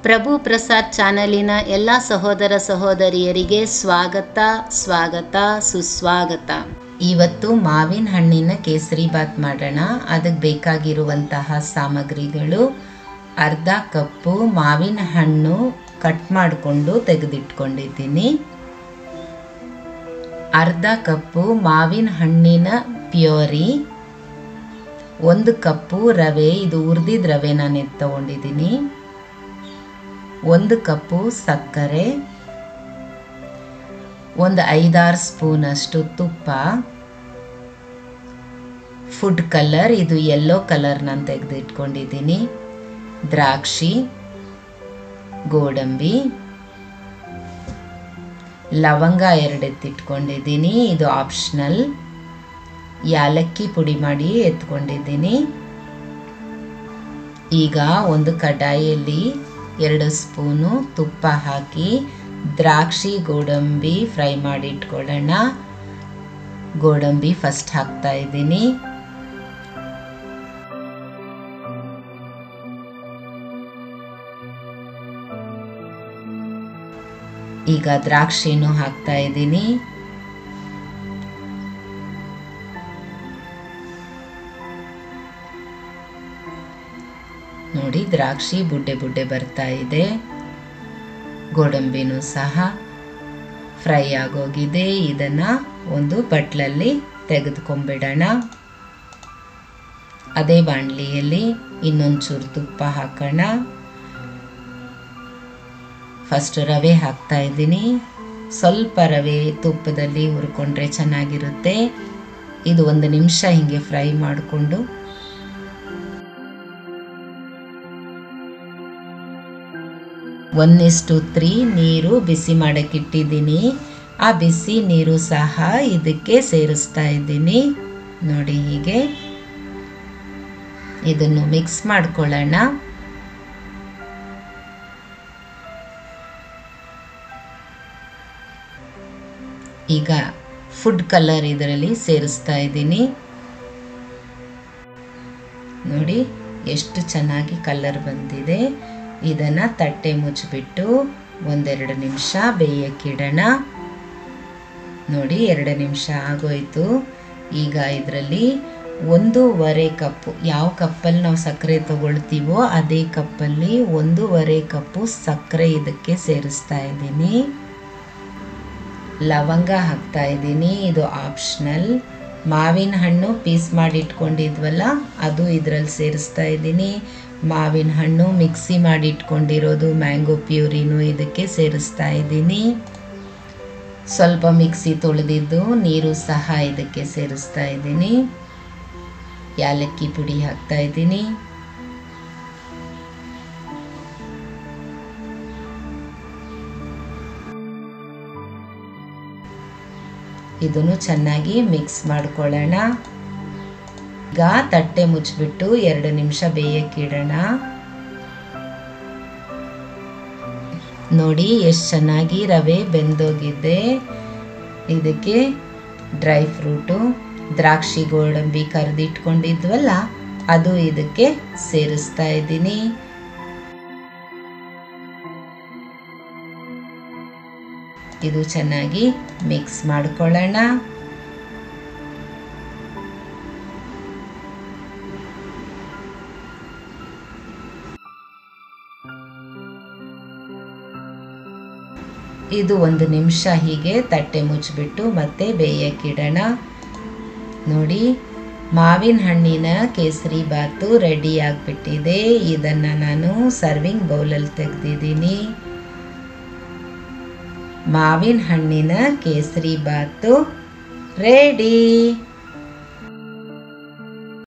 ಪ್ರಭು ಪ್ರಸಾದ್ ಚಾನಲಿನ ಎಲ್ಲ ಸಹೋದರ ಸಹೋದರಿಯರಿಗೆ ಸ್ವಾಗತ ಸ್ವಾಗತ ಸುಸ್ವಾಗತ ಇವತ್ತು ಮಾವಿನ ಹಣ್ಣಿನ ಕೇಸರಿ ಬಾತ್ ಮಾಡೋಣ ಅದಕ್ಕೆ ಬೇಕಾಗಿರುವಂತಹ ಸಾಮಗ್ರಿಗಳು ಅರ್ಧ ಕಪ್ಪು ಮಾವಿನ ಹಣ್ಣು ಕಟ್ ಮಾಡಿಕೊಂಡು ತೆಗೆದಿಟ್ಕೊಂಡಿದ್ದೀನಿ ಅರ್ಧ ಕಪ್ಪು ಮಾವಿನ ಹಣ್ಣಿನ ಪ್ಯೂರಿ ಒಂದು ಕಪ್ಪು ರವೆ ಇದು ಹುರಿದಿದ ರವೆ ನಾನು ಎತ್ತು ತಗೊಂಡಿದ್ದೀನಿ ಒಂದು ಕಪ್ಪು ಸಕ್ಕರೆ ಒಂದು ಐದಾರು ಸ್ಪೂನಷ್ಟು ತುಪ್ಪ ಫುಡ್ ಕಲರ್ ಇದು ಯೆಲ್ಲೋ ಕಲರ್ ನಾನು ತೆಗೆದಿಟ್ಕೊಂಡಿದ್ದೀನಿ ದ್ರಾಕ್ಷಿ ಗೋಡಂಬಿ ಲವಂಗ ಎರಡು ಎತ್ತಿಟ್ಕೊಂಡಿದ್ದೀನಿ ಇದು ಆಪ್ಷನಲ್ ಯಾಲಕ್ಕಿ ಪುಡಿ ಮಾಡಿ ಎತ್ಕೊಂಡಿದ್ದೀನಿ ಈಗ ಒಂದು ಕಡಾಯಿಯಲ್ಲಿ ಎರಡು ಸ್ಪೂನು ತುಪ್ಪ ಹಾಕಿ ದ್ರಾಕ್ಷಿ ಗೋಡಂಬಿ ಫ್ರೈ ಮಾಡಿ ಇಟ್ಕೊಳ್ಳೋಣ ಗೋಡಂಬಿ ಫಸ್ಟ್ ಹಾಕ್ತಾ ಇದ್ದೀನಿ ಈಗ ದ್ರಾಕ್ಷಿನೂ ಹಾಕ್ತಾ ಇದ್ದೀನಿ ನೋಡಿ ದ್ರಾಕ್ಷಿ ಬುಡ್ಡೆ ಬುಡ್ಡೆ ಬರ್ತಾ ಇದೆ ಗೋಡಂಬಿನೂ ಸಹ ಫ್ರೈ ಆಗೋಗಿದೆ ಇದನ್ನು ಒಂದು ಬಟ್ಲಲ್ಲಿ ತೆಗೆದುಕೊಂಬಿಡೋಣ ಅದೇ ಬಾಣಲಿಯಲ್ಲಿ ಇನ್ನೊಂಚೂರು ತುಪ್ಪ ಹಾಕೋಣ ಫಸ್ಟ್ ರವೆ ಹಾಕ್ತಾ ಇದ್ದೀನಿ ಸ್ವಲ್ಪ ರವೆ ತುಪ್ಪದಲ್ಲಿ ಹುರ್ಕೊಂಡ್ರೆ ಚೆನ್ನಾಗಿರುತ್ತೆ ಇದು ಒಂದು ನಿಮಿಷ ಹಿಂಗೆ ಫ್ರೈ ಮಾಡಿಕೊಂಡು ಒನ್ ಇಸ್ಟು ತ್ರೀ ನೀರು ಬಿಸಿ ಮಾಡೋಕ್ಕೆ ಇಟ್ಟಿದ್ದೀನಿ ಆ ಬಿಸಿ ನೀರು ಸಹ ಇದಕ್ಕೆ ಸೇರಿಸ್ತಾ ಇದ್ದೀನಿ ನೋಡಿ ಹೀಗೆ ಇದನ್ನು ಮಿಕ್ಸ್ ಮಾಡ್ಕೊಳ್ಳೋಣ ಈಗ ಫುಡ್ ಕಲರ್ ಇದರಲ್ಲಿ ಸೇರಿಸ್ತಾ ಇದ್ದೀನಿ ನೋಡಿ ಎಷ್ಟು ಚೆನ್ನಾಗಿ ಕಲರ್ ಬಂದಿದೆ ಇದನ್ನು ತಟ್ಟೆ ಮುಚ್ಚಿಬಿಟ್ಟು ಒಂದೆರಡು ನಿಮಿಷ ಬೇಯಕ್ಕಿಡೋಣ ನೋಡಿ ಎರಡು ನಿಮಿಷ ಆಗೋಯ್ತು ಈಗ ಇದರಲ್ಲಿ ಒಂದೂವರೆ ಕಪ್ಪು ಯಾವ ಕಪ್ಪಲ್ಲಿ ನಾವು ಸಕ್ಕರೆ ತಗೊಳ್ತೀವೋ ಅದೇ ಕಪ್ಪಲ್ಲಿ ಒಂದೂವರೆ ಕಪ್ಪು ಸಕ್ಕರೆ ಇದಕ್ಕೆ ಸೇರಿಸ್ತಾ ಇದ್ದೀನಿ ಲವಂಗ ಹಾಕ್ತಾ ಇದ್ದೀನಿ ಇದು ಆಪ್ಷನಲ್ ಮಾವಿನ ಹಣ್ಣು ಪೀಸ್ ಮಾಡಿ ಇಟ್ಕೊಂಡಿದ್ವಲ್ಲ ಅದು ಇದರಲ್ಲಿ ಸೇರಿಸ್ತಾ ಇದ್ದೀನಿ ಮಾವಿನ ಹಣ್ಣು ಮಿಕ್ಸಿ ಮಾಡಿ ಇಟ್ಕೊಂಡಿರೋದು ಮ್ಯಾಂಗೋ ಪ್ಯೂರಿನೂ ಇದಕ್ಕೆ ಸೇರಿಸ್ತಾ ಇದ್ದೀನಿ ಸ್ವಲ್ಪ ಮಿಕ್ಸಿ ತೊಳೆದಿದ್ದು ನೀರು ಸಹ ಇದಕ್ಕೆ ಸೇರಿಸ್ತಾ ಇದ್ದೀನಿ ಯಾಲಕ್ಕಿ ಪುಡಿ ಹಾಕ್ತಾ ಇದ್ದೀನಿ ಇದನ್ನು ಚೆನ್ನಾಗಿ ಮಿಕ್ಸ್ ಮಾಡ್ಕೊಳ್ಳೋಣ ಈಗ ತಟ್ಟೆ ಮುಚ್ಚಿಬಿಟ್ಟು ಎರಡು ನಿಮಿಷ ಬೇಯಕ್ಕಿಡೋಣ ನೋಡಿ ಎಷ್ಟು ಚೆನ್ನಾಗಿ ರವೆ ಬೆಂದೋಗಿದೆ ಇದಕ್ಕೆ ಡ್ರೈ ಫ್ರೂಟು ದ್ರಾಕ್ಷಿ ಗೋಡಂಬಿ ಕರೆದಿಟ್ಕೊಂಡಿದ್ವಲ್ಲ ಅದು ಇದಕ್ಕೆ ಸೇರಿಸ್ತಾ ಇದ್ದೀನಿ ಇದು ಚೆನ್ನಾಗಿ ಮಿಕ್ಸ್ ಮಾಡ್ಕೊಳ್ಳೋಣ ಇದು ಒಂದು ನಿಮಿಷ ಹೀಗೆ ತಟ್ಟೆ ಮುಚ್ಚಿಬಿಟ್ಟು ಮತ್ತೆ ಬೇಯಕ್ಕಿಡೋಣ ನೋಡಿ ಮಾವಿನ ಹಣ್ಣಿನ ಕೇಸರಿ ಬಾತು ರೆಡಿ ಆಗಿಬಿಟ್ಟಿದೆ ಇದನ್ನು ನಾನು ಸರ್ವಿಂಗ್ ಬೌಲಲ್ಲಿ ತೆಗೆದಿದ್ದೀನಿ ಮಾವಿನ ಹಣ್ಣಿನ ಕೇಸರಿ ಬಾತು ರೆಡಿ